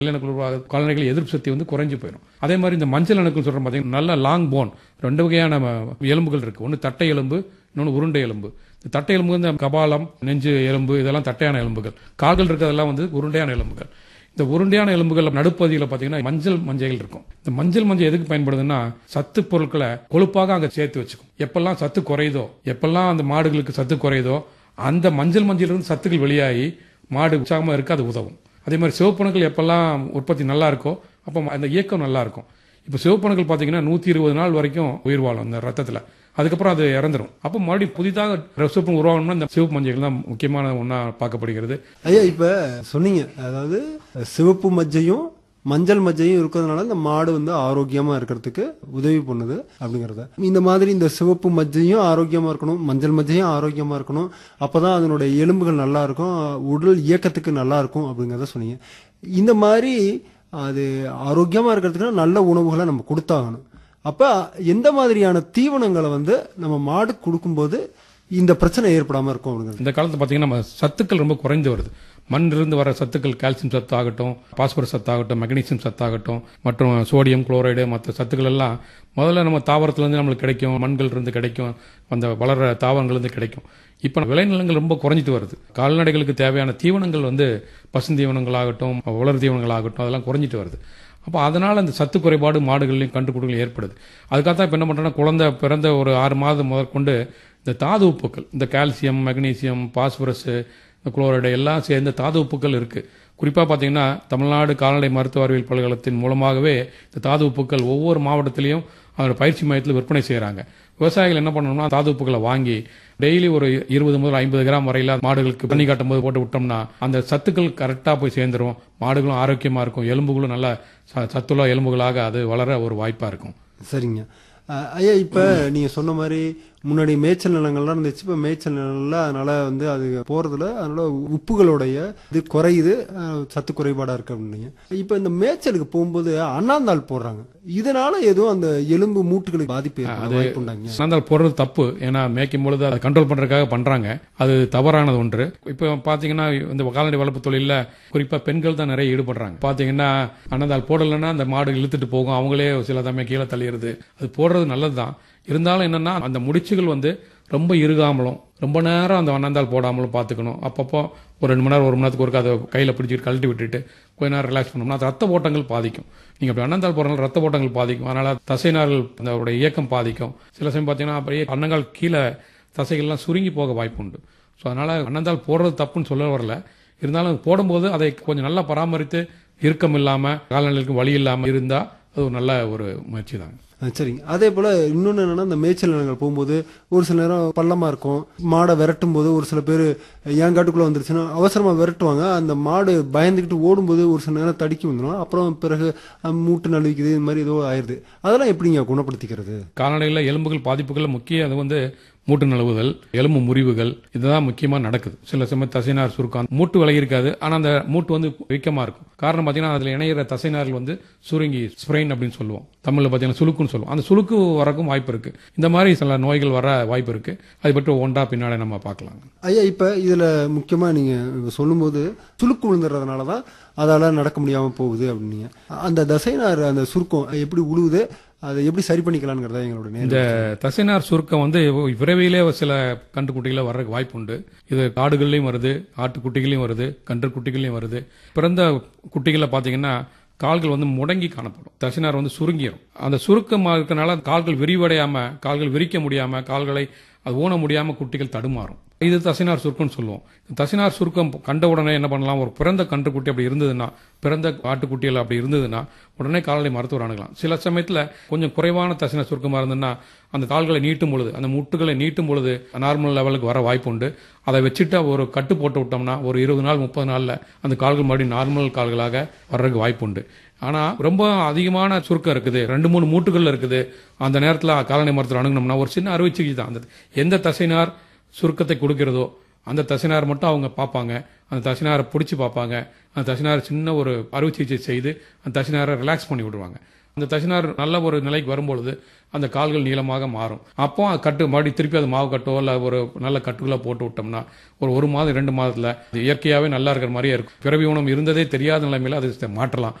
வெள்ளணுக்கள் உருவாக கால்நடைகள் எதிர்ப்பு சக்தி வந்து குறைஞ்சு போயிடும் அதே மாதிரி இந்த மஞ்சள் அணுக்கள் சொல்றோம் பார்த்தீங்கன்னா நல்ல லாங் போன் ரெண்டு வகையான ம- எலும்புகள் இருக்கு ஒன்று தட்டை எலும்பு இன்னொன்று உருண்டை எலும்பு இந்த தட்டை எலும்பு இந்த கபாலம் நெஞ்சு எலும்பு இதெல்லாம் தட்டையான எலும்புகள் கால்கள் இருக்கிறதெல்லாம் வந்து உருண்டையான எலும்புகள் இந்த உருண்டையான எலும்புகள் நடுப்பகுதியில் பார்த்தீங்கன்னா மஞ்சள் மஞ்சைகள் இருக்கும் இந்த மஞ்சள் மஞ்சள் எதுக்கு பயன்படுதுன்னா சத்து பொருட்களை கொழுப்பாக அங்கே சேர்த்து வச்சுக்கும் எப்பெல்லாம் சத்து குறையுதோ எப்பெல்லாம் அந்த மாடுகளுக்கு சத்து குறையுதோ அந்த மஞ்சள் மஞ்சளிலிருந்து சத்துக்கள் வெளியாகி மாடு உற்சாகமாக இருக்க அது உதவும் அதே மாதிரி சிவப்பணுக்கள் எப்பெல்லாம் உற்பத்தி நல்லா இருக்கோ அப்போ அந்த இயக்கம் நல்லா இருக்கும் இப்போ சிவப்பணுக்கள் பார்த்தீங்கன்னா நூற்றி இருபது நாள் வரைக்கும் உயிர் வாழும் அந்த ரத்தத்தில் அதுக்கப்புறம் அது இறந்துரும் அப்போ மறுபடியும் புதிதாக சிவப்பு உருவாகணும்னா இந்த சிவப்பு மஞ்சள் தான் முக்கியமான ஒன்றா பார்க்கப்படுகிறது ஐயா இப்ப சொன்னீங்க அதாவது சிவப்பு மஜ்ஜையும் மஞ்சள் மஜ்ஜையும் இருக்கிறதுனால இந்த மாடு வந்து ஆரோக்கியமா இருக்கிறதுக்கு உதவி பண்ணுது அப்படிங்கறத இந்த மாதிரி இந்த சிவப்பு மஜ்ஜையும் ஆரோக்கியமா இருக்கணும் மஞ்சள் மஜ்ஜையும் ஆரோக்கியமா இருக்கணும் அப்பதான் அதனுடைய எலும்புகள் நல்லா இருக்கும் உடல் இயக்கத்துக்கு நல்லா இருக்கும் அப்படிங்கறத சொன்னீங்க இந்த மாதிரி அது ஆரோக்கியமா இருக்கிறதுக்கு நல்ல உணவுகளை நம்ம கொடுத்தாகணும் அப்ப எந்த மாதிரியான தீவனங்களை வந்து நம்ம மாடு கொடுக்கும்போது இந்த பிரச்சனை ஏற்படாம இருக்கும் அப்படிங்கிறது இந்த காலத்துல பார்த்தீங்கன்னா நம்ம சத்துக்கள் ரொம்ப குறைந்து வருது மண்ணிலிருந்து வர சத்துக்கள் கால்சியம் சத்து ஆகட்டும் பாஸ்பரஸ் சத்து ஆகட்டும் மெக்னீசியம் சத்து ஆகட்டும் மற்றும் சோடியம் குளோரைடு மற்ற சத்துக்கள் எல்லாம் முதல்ல நம்ம தாவரத்துலேருந்து நம்மளுக்கு கிடைக்கும் மண்கள் இருந்து கிடைக்கும் அந்த வளர்ற தாவரங்கள்லேருந்து கிடைக்கும் இப்போ விளைநிலங்கள் ரொம்ப குறைஞ்சிட்டு வருது கால்நடைகளுக்கு தேவையான தீவனங்கள் வந்து பசுந்தீவனங்களாகட்டும் உலர் தீவனங்களாகட்டும் அதெல்லாம் குறைஞ்சிட்டு வருது அப்போ அதனால அந்த சத்து குறைபாடு மாடுகள்லையும் கண்டுபிடிகள் ஏற்படுது அதுக்காக தான் இப்போ என்ன பண்ணுறோன்னா குழந்தை பிறந்த ஒரு ஆறு மாதம் முதற்கொண்டு இந்த தாது உப்புக்கள் இந்த கால்சியம் மெக்னீசியம் பாஸ்பரஸ் இந்த குளோரைடு எல்லாம் சேர்ந்த தாது உப்புக்கள் இருக்கு குறிப்பாக பார்த்தீங்கன்னா தமிழ்நாடு கால்நடை மருத்துவ அறிவியல் பல்கலைக்கழகத்தின் மூலமாகவே இந்த தாது உப்புக்கள் ஒவ்வொரு மாவட்டத்திலையும் அதோட பயிற்சி மையத்தில் விற்பனை செய்கிறாங்க விவசாயிகள் என்ன பண்ணணும்னா தாது உப்புக்களை வாங்கி டெய்லி ஒரு இருபது முதல் ஐம்பது கிராம் வரையில மாடுகளுக்கு தண்ணி காட்டும் போது போட்டு விட்டோம்னா அந்த சத்துக்கள் கரெக்டாக போய் சேர்ந்துரும் மாடுகளும் ஆரோக்கியமாக இருக்கும் எலும்புகளும் நல்ல ச- சத்துள்ள எலும்புகளாக அது வளர ஒரு வாய்ப்பாக இருக்கும் சரிங்க அஹ் ஐயா இப்ப நீங்க சொன்ன மாதிரி முன்னாடி மேய்ச்சல் நிலங்கள்லாம் இருந்துச்சு இப்ப மேய்ச்சல் நிலங்கள்ல அதனால வந்து அது போறதுல அதனால உப்புகளுடைய இது குறையுது அஹ் சத்து குறைபாடா இருக்கு அப்படின்னீங்க இப்ப இந்த மேய்ச்சலுக்கு போகும்போது அண்ணாந்தாள் போடுறாங்க இதனால எதுவும் அந்த எலும்பு மூட்டுகளுக்கு பாதிப்பு ஏற்பட வாய்ப்பு உண்டாங்க சிறந்தால் போடுறது தப்பு ஏன்னா மேய்க்கும் பொழுது அதை கண்ட்ரோல் பண்றதுக்காக பண்றாங்க அது தவறானது ஒன்று இப்போ பாத்தீங்கன்னா இந்த கால்நடை வளர்ப்பு தொழில குறிப்பா பெண்கள் தான் நிறைய ஈடுபடுறாங்க பாத்தீங்கன்னா அன்னதால் போடலைன்னா அந்த மாடு இழுத்துட்டு போகும் அவங்களே சில சமயம் கீழே தள்ளிடுது அது போடுறது நல்லதுதான் இருந்தாலும் என்னன்னா அந்த முடிச்சுகள் வந்து ரொம்ப இறுகாமலும் ரொம்ப நேரம் அந்த அன்னந்தால் போடாமலும் பார்த்துக்கணும் அப்பப்போ ஒரு ரெண்டு மணி நேரம் ஒரு மணி நேரத்துக்கு ஒருக்க அதை கையில் பிடிச்சிட்டு கழட்டி விட்டுட்டு கொஞ்ச நேரம் ரிலாக்ஸ் பண்ணோம்னா அது ரத்த ஓட்டங்கள் பாதிக்கும் நீங்கள் அப்படி அன்னந்தால் போடுறதுனால ரத்த ஓட்டங்கள் பாதிக்கும் அதனால தசைநார்கள் அதோட இயக்கம் பாதிக்கும் சில சமயம் பார்த்தீங்கன்னா அப்படியே அன்னங்கால் கீழே தசைகள்லாம் சுருங்கி போக வாய்ப்பு உண்டு ஸோ அதனால அன்னந்தால் போடுறது தப்புன்னு சொல்ல வரல இருந்தாலும் அது போடும்போது அதை கொஞ்சம் நல்லா பராமரித்து இறுக்கம் இல்லாமல் கால்நடைகளுக்கு வலி இல்லாமல் இருந்தால் அது ஒரு நல்ல ஒரு முயற்சி தாங்க அஹ் சரிங்க அதே போல இன்னொன்னு என்னன்னா இந்த மேய்ச்சல் நிலங்கள் போகும்போது ஒரு சில நேரம் பள்ளமா இருக்கும் மாடை விரட்டும் போது ஒரு சில பேர் என் காட்டுக்குள்ள வந்துருச்சுன்னா அவசரமா விரட்டுவாங்க அந்த மாடு பயந்துக்கிட்டு ஓடும்போது ஒரு சில நேரம் தடுக்கி வந்துடும் அப்புறம் பிறகு அஹ், மூட்டு நழுவிக்குது இந்த மாதிரி ஏதோ ஆயிருது அதெல்லாம் எப்படிங்க குணப்படுத்திக்கிறது கால்நடைகளில் எலும்புகள் பாதிப்புகள் முக்கிய அது வந்து மூட்டு நழுவுதல் எலும்பு முறிவுகள் இதுதான் முக்கியமா நடக்குது சில சமயம் தசைநார் சுருக்கம் மூட்டு விலகி இருக்காது ஆனா அந்த மூட்டு வந்து வீக்கமா இருக்கும் காரணம் பாத்தீங்கன்னா அதுல இணையிற தசைநார்கள் வந்து சுருங்கி ஸ்ப்ரெயின் அப்படின்னு சொல்லுவோம் தமிழ்ல பாத்தீங்கன்னா சுளுக்குன்னு சொல்லுவோம் அந்த சுளுக்கு வரக்கும் வாய்ப்பு இருக்கு இந்த மாதிரி சில நோய்கள் வர வாய்ப்பு இருக்கு அதை பற்றி ஒன்றா பின்னாடி நம்ம பார்க்கலாம் ஐயா இப்ப இதுல முக்கியமா நீங்க சொல்லும்போது சுளுக்கு விழுந்துறதுனால தான் அதால நடக்க முடியாம போகுது அப்படின்னீங்க அந்த தசைனார் அந்த சுருக்கம் எப்படி உழுவுது அதை எப்படி சரி பண்ணிக்கலாம்ங்கிறதா எங்களோட நேரம் இந்த தசைநார் சுருக்கம் வந்து விரைவிலே சில கன்றுக்குட்டிகளை வர்றதுக்கு வாய்ப்பு உண்டு இது காடுகள்லையும் வருது ஆட்டுக்குட்டிகளையும் வருது கன்றுக்குட்டிகளையும் வருது பிறந்த குட்டிகளை பார்த்தீங்கன்னா கால்கள் வந்து முடங்கி காணப்படும் தசைநார் வந்து சுருங்கிடும் அந்த சுருக்கமாக இருக்கனால கால்கள் விரிவடையாம கால்கள் விரிக்க முடியாம கால்களை அது ஊன முடியாம குட்டிகள் தடுமாறும் இது தசைநார் சுருக்கம்னு சொல்லுவோம் இந்த தசைநார் சுருக்கம் கண்ட உடனே என்ன பண்ணலாம் ஒரு பிறந்த கன்றுக்குட்டி அப்படி இருந்ததுன்னா பிறந்த ஆட்டுக்குட்டிகள் அப்படி இருந்ததுன்னா உடனே கால்நடை மருத்துவர் அணுகலாம் சில சமயத்தில் கொஞ்சம் குறைவான தசைநார் சுருக்கமாக இருந்ததுன்னா அந்த கால்களை நீட்டும் பொழுது அந்த முட்டுகளை நீட்டும் பொழுது நார்மல் லெவலுக்கு வர வாய்ப்பு உண்டு அதை வச்சுட்டு ஒரு கட்டு போட்டு விட்டோம்னா ஒரு இருபது நாள் முப்பது நாளில் அந்த கால்கள் மறுபடியும் நார்மல் கால்களாக வர்றதுக்கு வாய்ப்பு உண்டு ஆனா ரொம்ப அதிகமான சுருக்கம் இருக்குது ரெண்டு மூணு மூட்டுகள் இருக்குது அந்த நேரத்தில் கால்நடை மருத்துவர் அணுகணும்னா ஒரு சின்ன அறுவை சிகிச்சை தான் அந்த எந்த தசைனார் சுருக்கத்தை கொடுக்கிறதோ அந்த தசைனார் மட்டும் அவங்க பார்ப்பாங்க அந்த தசைனாரை பிடிச்சி பார்ப்பாங்க அந்த தசைனார் சின்ன ஒரு அறுவை சிகிச்சை செய்து அந்த தசைனாரை ரிலாக்ஸ் பண்ணி விடுவாங்க அந்த தசினார் நல்ல ஒரு நிலைக்கு வரும்பொழுது அந்த கால்கள் நீளமாக மாறும் அப்போ அது கட்டு மறுபடியும் திருப்பி அது மாவு கட்டோ இல்லை ஒரு நல்ல கட்டுகளை போட்டு விட்டோம்னா ஒரு ஒரு மாதம் ரெண்டு மாதத்துல அது இயற்கையாகவே நல்லா இருக்கிற மாதிரியே இருக்கும் பிறவி உணவு இருந்ததே தெரியாத நிலைமையில அது மாற்றலாம்